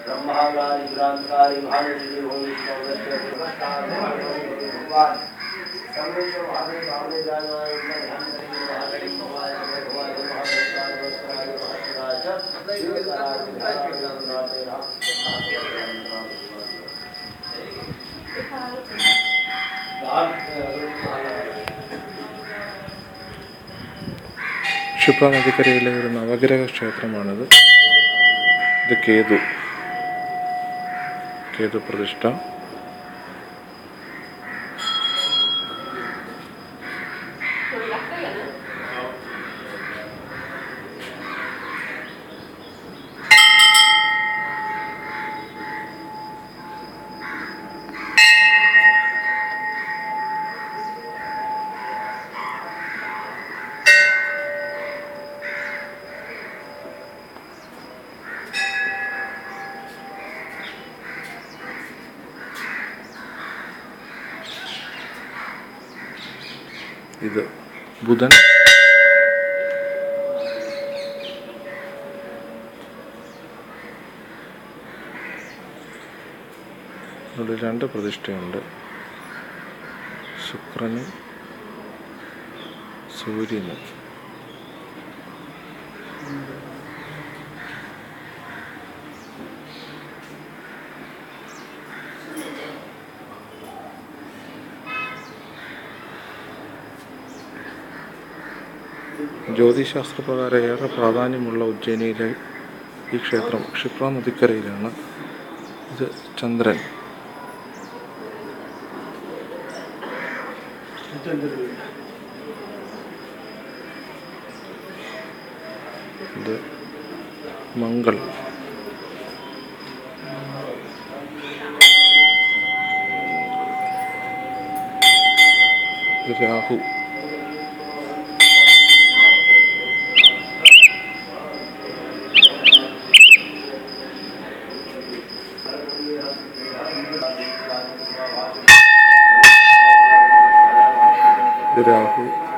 ब्रह्मागारी भ्रांतकारी भानुजी हो भगवान सर्वेश्वर भावे भावे जाना ध्यान करेंगे महागणी भगवान भगवान महाभूतान वस्त्राय महाशिवाय शिवकराय विधाय ക്ഷിപ്ര നദിക്കരയിലെ ഒരു നവഗ്രഹ ക്ഷേത്രമാണിത് ഇത് കേതു കേതു പ്രതിഷ്ഠ ഇത് ബുധൻ ഇവിടെ രണ്ട് പ്രതിഷ്ഠയുണ്ട് ശുക്രനും സൂര്യനും ജ്യോതിശാസ്ത്രപ്രകാരം ഏറെ പ്രാധാന്യമുള്ള ഉജ്ജയിനിയിലെ ഈ ക്ഷേത്രം ക്ഷിപ്ര നദിക്കരയിലാണ് ഇത് ചന്ദ്രൻ ഇത് മംഗൾ ഇത് രാഹു ഇത് രാഹു